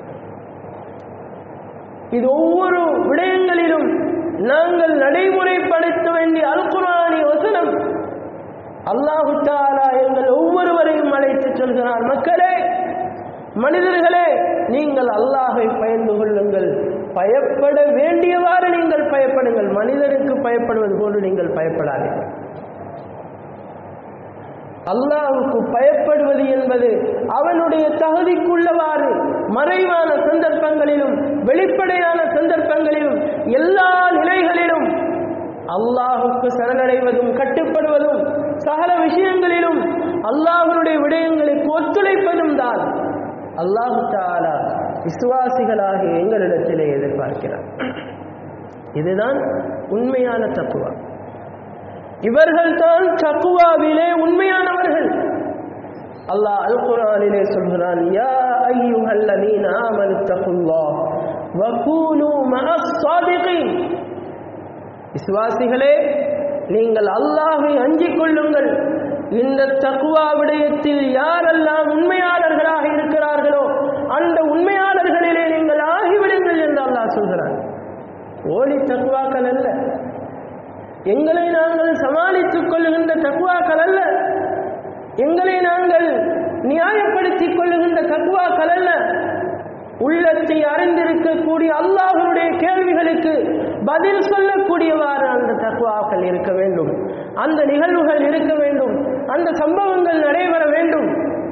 இது ஒவ்வொரு விடயங்களிலும் நாங்கள் நடைமுறைப்படுத்த வேண்டிய அல் குர்ஆனி வசனம் அல்லாஹு தாலா எங்கள் ஒவ்வொருவரையும் அழைத்துச் சொல்கிறார் மக்களே மனிதர்களே நீங்கள் அல்லாஹை பயந்து கொள்ளுங்கள் பயப்பட வேண்டியவாறு நீங்கள் பயப்படுங்கள் மனிதனுக்கு பயப்படுவது போன்று நீங்கள் பயப்படாதீர்கள் அல்லாஹுக்கு பயப்படுவது என்பது அவனுடைய தகுதிக்குள்ளவாறு மறைவான சந்தர்ப்பங்களிலும் வெளிப்படையான சந்தர்ப்பங்களிலும் எல்லா நிலைகளிலும் அல்லாஹுக்கு சரணடைவதும் கட்டுப்படுவதும் சகல விஷயங்களிலும் அல்லாஹனுடைய விடயங்களுக்கு ஒத்துழைப்பதும் தான் அல்லாஹு தாலா விசுவாசிகளாகிய எங்களிடத்திலே எதிர்பார்க்கிறார் இதுதான் உண்மையான தத்துவா இவர்கள் தான் தக்குவாவிலே உண்மையானவர்கள் அல்லாஹ் அல் குர்ஆனிலே சொல்கிறான் யா அய்யுஹல்லதீன ஆமனு தகுல்லாஹ் வகூனு மஅஸ் ஸாதிகீன் விசுவாசிகளே நீங்கள் அல்லாஹை அஞ்சிக் கொள்ளுங்கள் இந்த தக்குவா விடயத்தில் யாரெல்லாம் உண்மையாளர்களாக இருக்கிறார்களோ அந்த உண்மையாளர்களிலே நீங்கள் ஆகிவிடுங்கள் என்று அல்லாஹ் சொல்கிறான் ஓலி தக்குவாக்கள் அல்ல எங்களை நாங்கள் சமாளித்துக் கொள்ளுகின்ற தக்குவாக்கள் அல்ல எங்களை நாங்கள் நியாயப்படுத்திக் கொள்ளுகின்ற தக்குவாக்கள் அல்ல உள்ளத்தை அறிந்திருக்கக்கூடிய அல்லாஹனுடைய கேள்விகளுக்கு பதில் சொல்லக்கூடியவாறு அந்த தக்குவாக்கள் இருக்க வேண்டும் அந்த நிகழ்வுகள் இருக்க வேண்டும் அந்த சம்பவங்கள் நடைபெற வேண்டும்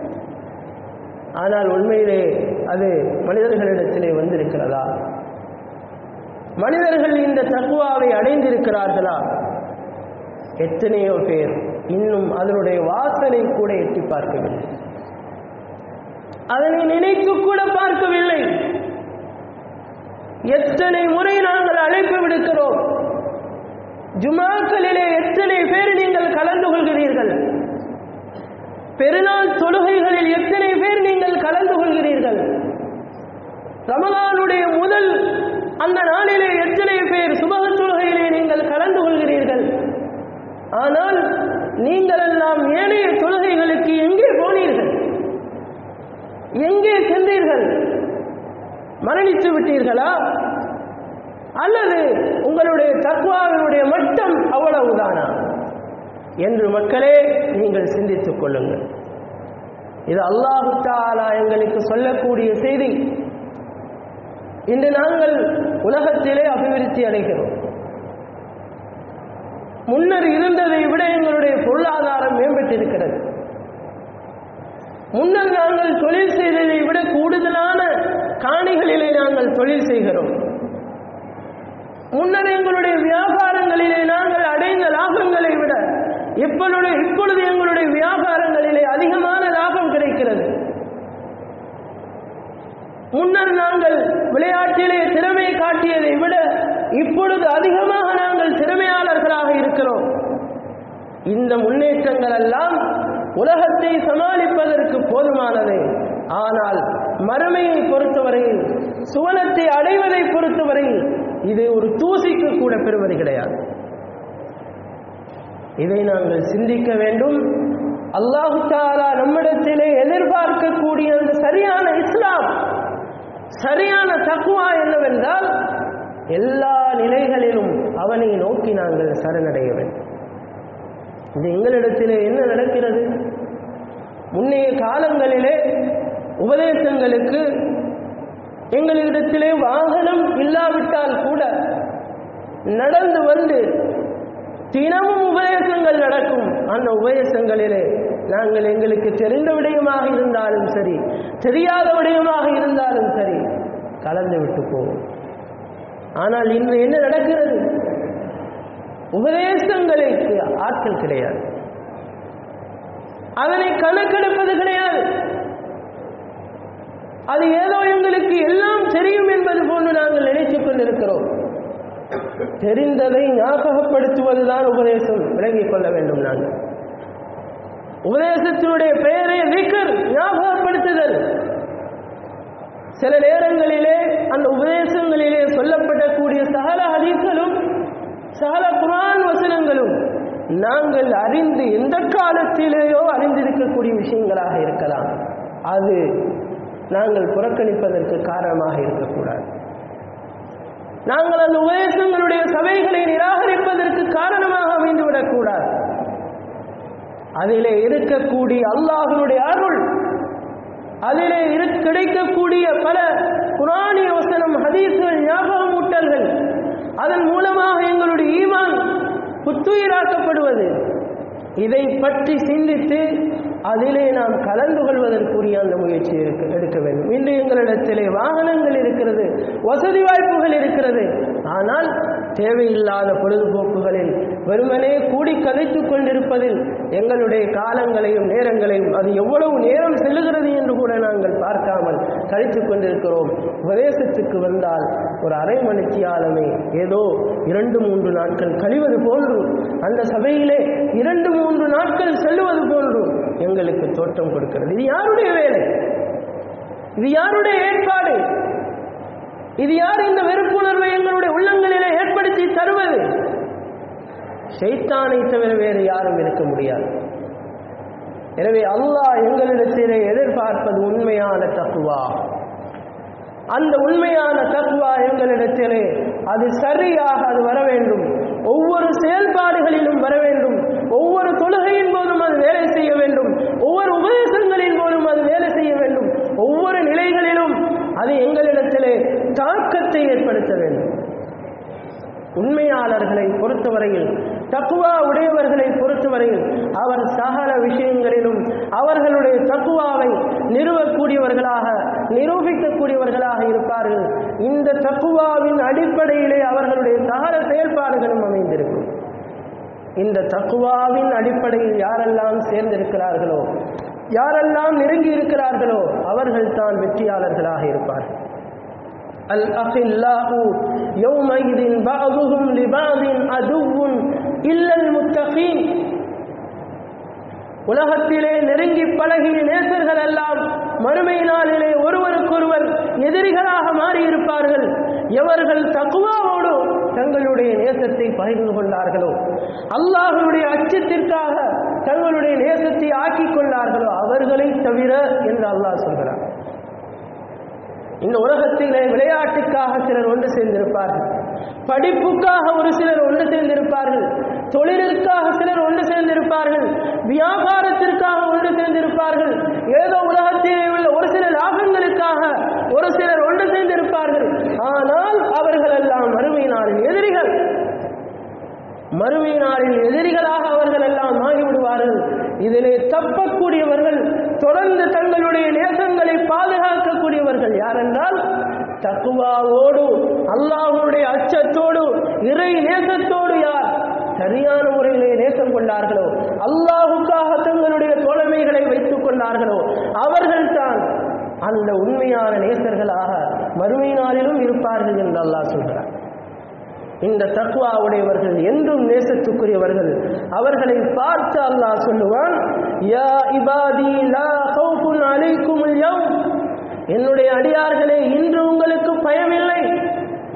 ஆனால் உண்மையிலே அது மனிதர்களிடத்திலே வந்திருக்கிறதா மனிதர்கள் இந்த தக்குவாவை அடைந்திருக்கிறார்களா எத்தனையோ பேர் இன்னும் அதனுடைய வாசலை கூட எட்டி பார்க்கவில்லை அதனை நினைத்து கூட பார்க்கவில்லை எத்தனை முறை நாங்கள் அழைப்பு விடுக்கிறோம் ஜுமாக்களிலே எத்தனை பேர் நீங்கள் கலந்து கொள்கிறீர்கள் பெருநாள் தொழுகைகளில் எத்தனை பேர் நீங்கள் கலந்து கொள்கிறீர்கள் ரமலானுடைய முதல் அந்த நாளிலே எத்தனை பேர் சுபக தொழுகையிலே நீங்கள் கலந்து கொள்கிறீர்கள் ஆனால் நீங்கள் எல்லாம் ஏனைய தொழுகைகளுக்கு எங்கே போனீர்கள் எங்கே சென்றீர்கள் மரணித்து விட்டீர்களா அல்லது உங்களுடைய தக்குவாவினுடைய மட்டம் அவ்வளவுதானா என்று மக்களே நீங்கள் சிந்தித்துக் கொள்ளுங்கள் இது அல்லாஹு தாலா எங்களுக்கு சொல்லக்கூடிய செய்தி இன்று நாங்கள் உலகத்திலே அபிவிருத்தி அடைகிறோம் முன்னர் இருந்ததை விட எங்களுடைய பொருளாதாரம் மேம்பட்டிருக்கிறது முன்னர் நாங்கள் தொழில் செய்ததை விட கூடுதலான காணிகளிலே நாங்கள் தொழில் செய்கிறோம் முன்னர் எங்களுடைய வியாபாரங்களிலே நாங்கள் அடைந்த லாபங்களை விட இப்பொழுது இப்பொழுது எங்களுடைய வியாபாரங்களிலே அதிகமான லாபம் கிடைக்கிறது முன்னர் நாங்கள் விளையாட்டிலே திறமை காட்டியதை விட இப்பொழுது அதிகமாக நாங்கள் திறமையாளர்களாக இருக்கிறோம் இந்த முன்னேற்றங்கள் எல்லாம் உலகத்தை சமாளிப்பதற்கு போதுமானது ஆனால் மறுமையை பொறுத்தவரையில் சுவனத்தை அடைவதை பொறுத்தவரையில் இது ஒரு தூசிக்கு கூட பெறுவது கிடையாது இதை நாங்கள் சிந்திக்க வேண்டும் அல்லாஹு தாலா நம்மிடத்திலே எதிர்பார்க்கக்கூடிய அந்த சரியான இஸ்லாம் சரியான தக்குவா என்னவென்றால் எல்லா நிலைகளிலும் அவனை நோக்கி நாங்கள் சரணடைய வேண்டும் இது எங்களிடத்திலே என்ன நடக்கிறது முன்னைய காலங்களிலே உபதேசங்களுக்கு எங்களிடத்திலே வாகனம் இல்லாவிட்டால் கூட நடந்து வந்து தினமும் உபதேசங்கள் நடக்கும் அந்த உபதேசங்களிலே நாங்கள் எங்களுக்கு தெரிந்த விடயமாக இருந்தாலும் சரி தெரியாத விடயமாக இருந்தாலும் சரி கலந்து விட்டு போவோம் ஆனால் இன்று என்ன நடக்கிறது உபதேசங்களுக்கு ஆட்கள் கிடையாது அதனை கணக்கெடுப்பது கிடையாது அது ஏதோ எங்களுக்கு எல்லாம் தெரியும் என்பது போன்று நாங்கள் நினைத்துக் கொண்டிருக்கிறோம் தெரிந்ததை ஞாபகப்படுத்துவதுதான் உபதேசம் விளங்கிக் கொள்ள வேண்டும் நாங்கள் உபதேசத்தினுடைய பெயரே விக்கர் ஞாபகப்படுத்துதல் சில நேரங்களிலே அந்த உபதேசங்களிலே சொல்லப்படக்கூடிய சகல ஹதீஸ்களும் சகல குரான் வசனங்களும் நாங்கள் அறிந்து எந்த காலத்திலேயோ அறிந்திருக்கக்கூடிய விஷயங்களாக இருக்கலாம் அது நாங்கள் புறக்கணிப்பதற்கு காரணமாக இருக்கக்கூடாது நாங்கள் அந்த உபதேசங்களுடைய சபைகளை நிராகரிப்பதற்கு காரணமாக அமைந்துவிடக்கூடாது அதிலே இருக்கக்கூடிய அல்லாஹனுடைய அருள் அதிலே இரு கிடைக்கக்கூடிய பல குரானிய வசனம் ஹதீஸ்கள் ஞாபகமூட்டல்கள் அதன் மூலமாக எங்களுடைய ஈமான் புத்துயிராக்கப்படுவது இதை பற்றி சிந்தித்து அதிலே நாம் கலந்து கொள்வதற்குரிய அந்த முயற்சி இருக்க எடுக்க வேண்டும் இன்று எங்களிடத்திலே வாகனங்கள் இருக்கிறது வசதி வாய்ப்புகள் இருக்கிறது ஆனால் தேவையில்லாத பொழுதுபோக்குகளில் வெறுமனே கூடி கதைத்துக் கொண்டிருப்பதில் எங்களுடைய காலங்களையும் நேரங்களையும் அது எவ்வளவு நேரம் செல்லுகிறது என்று கூட நாங்கள் பார்க்காமல் கழித்துக் கொண்டிருக்கிறோம் உபதேசத்துக்கு வந்தால் ஒரு அரை மணித்தியாலமே ஏதோ இரண்டு மூன்று நாட்கள் கழிவது போன்று அந்த சபையிலே இரண்டு மூன்று நாட்கள் செல்லுவது போன்று எங்களுக்கு தோற்றம் கொடுக்கிறது இது யாருடைய வேலை இது யாருடைய ஏற்பாடு இது யார் இந்த வெறுப்புணர்வை எங்களுடைய உள்ளங்களிலே ஏற்படுத்தி தருவது ஷைத்தானை தவிர வேறு யாரும் இருக்க முடியாது எனவே அல்லாஹ் எங்களிடத்திலே எதிர்பார்ப்பது உண்மையான தக்குவா அந்த உண்மையான தக்குவா எங்களிடத்திலே அது சரியாக அது வர வேண்டும் ஒவ்வொரு செயல்பாடுகளிலும் வர வேண்டும் ஒவ்வொரு தொழுகையின் போதும் அது வேலை செய்ய வேண்டும் ஒவ்வொரு உபதேசங்களின் போதும் அது வேலை செய்ய வேண்டும் ஒவ்வொரு நிலைகளிலும் அது எங்களிடத்திலே தாக்கத்தை ஏற்படுத்த வேண்டும் உண்மையாளர்களை பொறுத்தவரையில் தக்குவா உடையவர்களை பொறுத்தவரையில் அவர் சகல விஷயங்களிலும் அவர்களுடைய தக்குவாவை நிறுவக்கூடியவர்களாக நிரூபிக்கக்கூடியவர்களாக இருப்பார்கள் இந்த தக்குவாவின் அடிப்படையிலே அவர்களுடைய சகல செயல்பாடுகளும் அமைந்திருக்கும் இந்த தக்குவாவின் அடிப்படையில் யாரெல்லாம் சேர்ந்திருக்கிறார்களோ யாரெல்லாம் நெருங்கி இருக்கிறார்களோ அவர்கள் தான் வெற்றியாளர்களாக இருப்பார்கள் الأخلاء يومئذ بعضهم لبعض عدو إلا المتقين உலகத்திலே நெருங்கி பழகிய நேசர்கள் எல்லாம் மறுமை நாளிலே ஒருவருக்கொருவர் எதிரிகளாக மாறியிருப்பார்கள் எவர்கள் தக்குவாவோடு தங்களுடைய நேசத்தை பகிர்ந்து கொண்டார்களோ அல்லாஹனுடைய அச்சத்திற்காக தங்களுடைய நேசத்தை ஆக்கிக் கொண்டார்களோ அவர்களை தவிர என்று அல்லாஹ் சொல்கிறார் இந்த உலகத்திலே விளையாட்டுக்காக சிலர் ஒன்று சேர்ந்திருப்பார்கள் படிப்புக்காக ஒரு சிலர் ஒன்று சேர்ந்திருப்பார்கள் தொழிலுக்காக சிலர் ஒன்று சேர்ந்திருப்பார்கள் வியாபாரத்திற்காக ஒன்று சேர்ந்திருப்பார்கள் ஏதோ உலகத்திலே உள்ள ஒரு சில லாபங்களுக்காக ஒரு சிலர் ஒன்று சேர்ந்திருப்பார்கள் ஆனால் அவர்கள் எல்லாம் மறுமை நாளில் எதிரிகள் மறுமை நாளில் எதிரிகளாக அவர்கள் எல்லாம் ஆகிவிடுவார்கள் இதிலே தப்பக்கூடியவர்கள் தொடர்ந்து தங்களுடைய நேசங்களை பாதுகாக்கக்கூடியவர்கள் யாரென்றால் தக்குவாவோடு அல்லாஹுடைய அச்சத்தோடு இறை நேசத்தோடு யார் சரியான முறையிலே நேசம் கொண்டார்களோ அல்லாஹுக்காக தங்களுடைய தோழமைகளை வைத்துக் கொண்டார்களோ அவர்கள்தான் அந்த உண்மையான நேசர்களாக மறுமை நாளிலும் இருப்பார்கள் என்று அல்லாஹ் சொல்கிறார் இந்த தக்குவா உடையவர்கள் என்றும் நேசத்துக்குரியவர்கள் அவர்களை பார்த்து அல்லாஹ் சொல்லுவான் யா இபாதி லா ஹவுஃபுன் அலைக்குமுல் யௌம் என்னுடைய அடியார்களே இன்று உங்களுக்கு பயமில்லை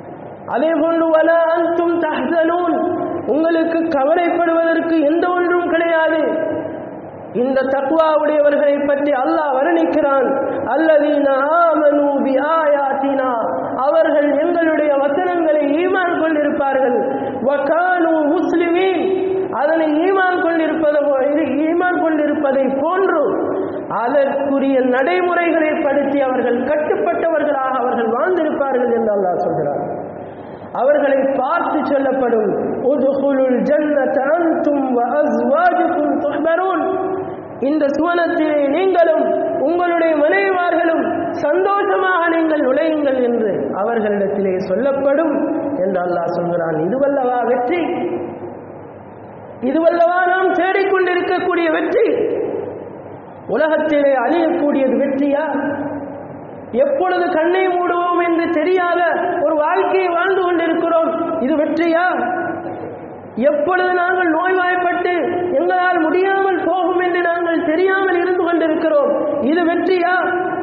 அதே போன்று வல அன்தும் தஹ்சனூன் உங்களுக்கு கவலைப்படுவதற்கு எந்த ஒன்றும் கிடையாது இந்த தக்வா உடையவர்களை பற்றி அல்லாஹ் வர்ணிக்கிறான் அல்லதீன ஆமனு பி ஆயாத்தினா அவர்கள் எங்களுடைய வசனங்களை ஈமான் கொண்டிருப்பார்கள் வகானு முஸ்லிமீன் அதனை ஈமான் கொண்டிருப்பது போ- இது ஈமான் கொண்டிருப்பதை போன்று அதற்குரிய நடைமுறைகளை படுத்தி அவர்கள் கட்டுப்பட்டவர்களாக அவர்கள் வாழ்ந்திருப்பார்கள் என்று அல்லாஹ் சொல்கிறார் அவர்களை பார்த்து சொல்லப்படும் உதுகுலுல் ஜன்னத அன்தும் வ அஸ்வாஜுக்கும் துஹ்பரூன் இந்த சுவனத்திலே நீங்களும் உங்களுடைய மனைவிமார்களும் சந்தோஷமாக நீங்கள் நுழையுங்கள் என்று அவர்களிடத்திலே சொல்லப்படும் என்று அல்லாஹ் சொல்கிறான் இதுவல்லவா வெற்றி இதுவல்லவா நாம் தேடிக்கொண்டிருக்கக்கூடிய வெற்றி உலகத்திலே அழியக்கூடியது வெற்றியா எப்பொழுது கண்ணை மூடுவோம் என்று தெரியாத ஒரு வாழ்க்கையை வாழ்ந்து கொண்டிருக்கிறோம் இது வெற்றியா எப்பொழுது நாங்கள் நோய்வாய்ப்பட்டு எங்களால் முடியாமல் போகும் என்று நாங்கள் தெரியாமல் இருந்து கொண்டிருக்கிறோம் இது வெற்றியா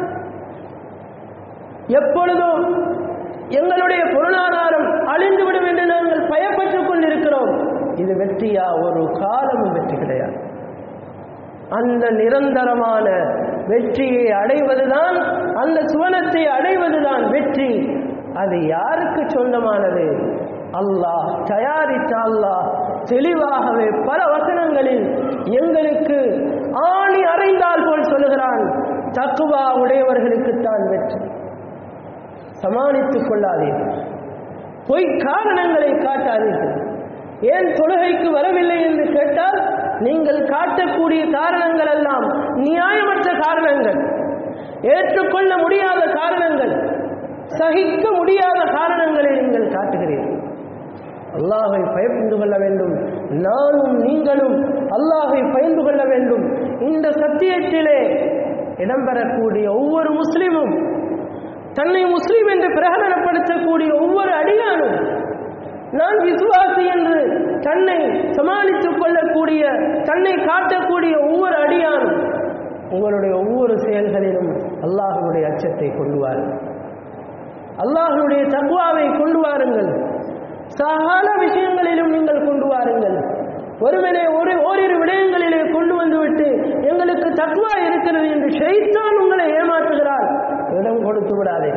எப்பொழுதும் எங்களுடைய பொருளாதாரம் அழிந்துவிடும் என்று நாங்கள் பயப்பட்டுக் கொண்டிருக்கிறோம் இது வெற்றியா ஒரு காலமும் வெற்றி கிடையாது அந்த நிரந்தரமான வெற்றியை அடைவதுதான் அந்த சுவனத்தை அடைவதுதான் வெற்றி அது யாருக்கு சொந்தமானது அல்லாஹ் தயாரித்த அல்லாஹ் தெளிவாகவே பல வசனங்களில் எங்களுக்கு ஆணி அறைந்தால் போல் சொல்லுகிறான் தக்குவா உடையவர்களுக்குத்தான் வெற்றி சமாளித்துக் கொள்ளாதீர்கள் பொய் காரணங்களை காட்டாதீர்கள் ஏன் தொழுகைக்கு வரவில்லை என்று கேட்டால் நீங்கள் காட்டக்கூடிய காரணங்கள் எல்லாம் நியாயமற்ற காரணங்கள் ஏற்றுக்கொள்ள முடியாத காரணங்கள் சகிக்க முடியாத காரணங்களை நீங்கள் காட்டுகிறீர்கள் அல்லாஹை பயந்து கொள்ள வேண்டும் நானும் நீங்களும் அல்லாஹை பயந்து கொள்ள வேண்டும் இந்த சத்தியத்திலே இடம்பெறக்கூடிய ஒவ்வொரு முஸ்லிமும் தன்னை முஸ்லிம் என்று பிரகடனப்படுத்தக்கூடிய ஒவ்வொரு அடியானும் நான் விசுவாசி என்று தன்னை சமாளித்துக் கொள்ளக்கூடிய தன்னை காட்டக்கூடிய ஒவ்வொரு அடியானும் உங்களுடைய ஒவ்வொரு செயல்களிலும் அல்லாஹ்வுடைய அச்சத்தை கொண்டு வாருங்கள் அல்லாஹ்வுடைய தக்வாவை கொண்டு வாருங்கள் சகல விஷயங்களிலும் நீங்கள் கொண்டு வாருங்கள் ஒருவனே ஒரு ஓரிரு விடயங்களிலே கொண்டு வந்துவிட்டு எங்களுக்கு தக்வா இருக்கிறது என்று ஷைத்தான் உங்களை ஏமாற்றுகிறார் இடம் கொடுத்து விடாதே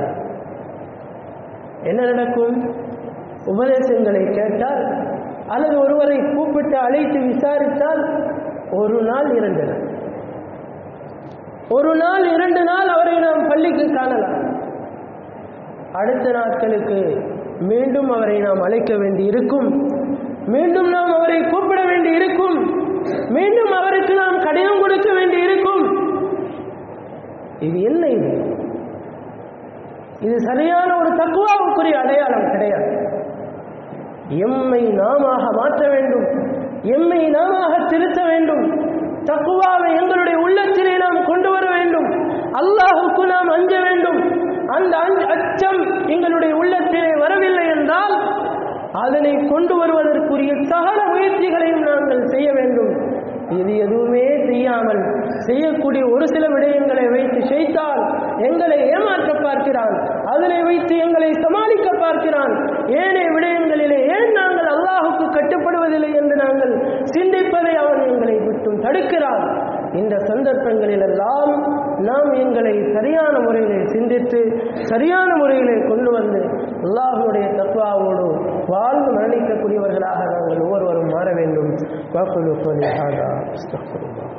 என்ன நடக்கும் உபதேசங்களை கேட்டால் அல்லது ஒருவரை கூப்பிட்டு அழைத்து விசாரித்தால் ஒரு நாள் இரண்டு நாள் ஒரு நாள் இரண்டு நாள் அவரை நாம் பள்ளிக்கு காணலாம் அடுத்த நாட்களுக்கு மீண்டும் அவரை நாம் அழைக்க வேண்டி இருக்கும் மீண்டும் நாம் அவரை கூப்பிட வேண்டி இருக்கும் மீண்டும் அவருக்கு நாம் கடிதம் கொடுக்க வேண்டி இருக்கும் இது என்ன இது இது சரியான ஒரு தக்குவாவுக்குரிய அடையாளம் கிடையாது எம்மை நாமாக மாற்ற வேண்டும் எம்மை நாமாக திருத்த வேண்டும் தக்குவாவை எங்களுடைய உள்ளத்திலே நாம் கொண்டு வர வேண்டும் அல்லாஹுக்கு நாம் அஞ்ச வேண்டும் அந்த அஞ்ச- அச்சம் எங்களுடைய உள்ளத்திலே வரவில்லை என்றால் அதனை கொண்டு வருவதற்குரிய சகல முயற்சிகளையும் நாங்கள் செய்ய வேண்டும் இது எதுவுமே செய்யாமல் செய்யக்கூடிய ஒரு சில விடயங்களை வைத்து செய்தால் எங்களை ஏமாற்ற பார்க்கிறான் அதனை வைத்து எங்களை சமாளிக்க பார்க்கிறான் ஏனைய விடயங்களிலே ஏன் நாங்கள் அல்லாஹுக்கு கட்டுப்படுவதில்லை என்று நாங்கள் சிந்திப்பதை அவன் எங்களை விட்டும் தடுக்கிறான் இந்த சந்தர்ப்பங்களில் எல்லாம் நாம் எங்களை சரியான முறையிலே சிந்தித்து சரியான முறையிலே கொண்டு வந்து அல்லாஹுடைய தத்வாவோடு வாழ்ந்து மரணிக்கக்கூடியவர்களாக நாங்கள் ஒவ்வொருவரும் மாற வேண்டும் வாக்குலு கோலி ஹாதா அஸ்தக்ஃபிருல்லாஹ்.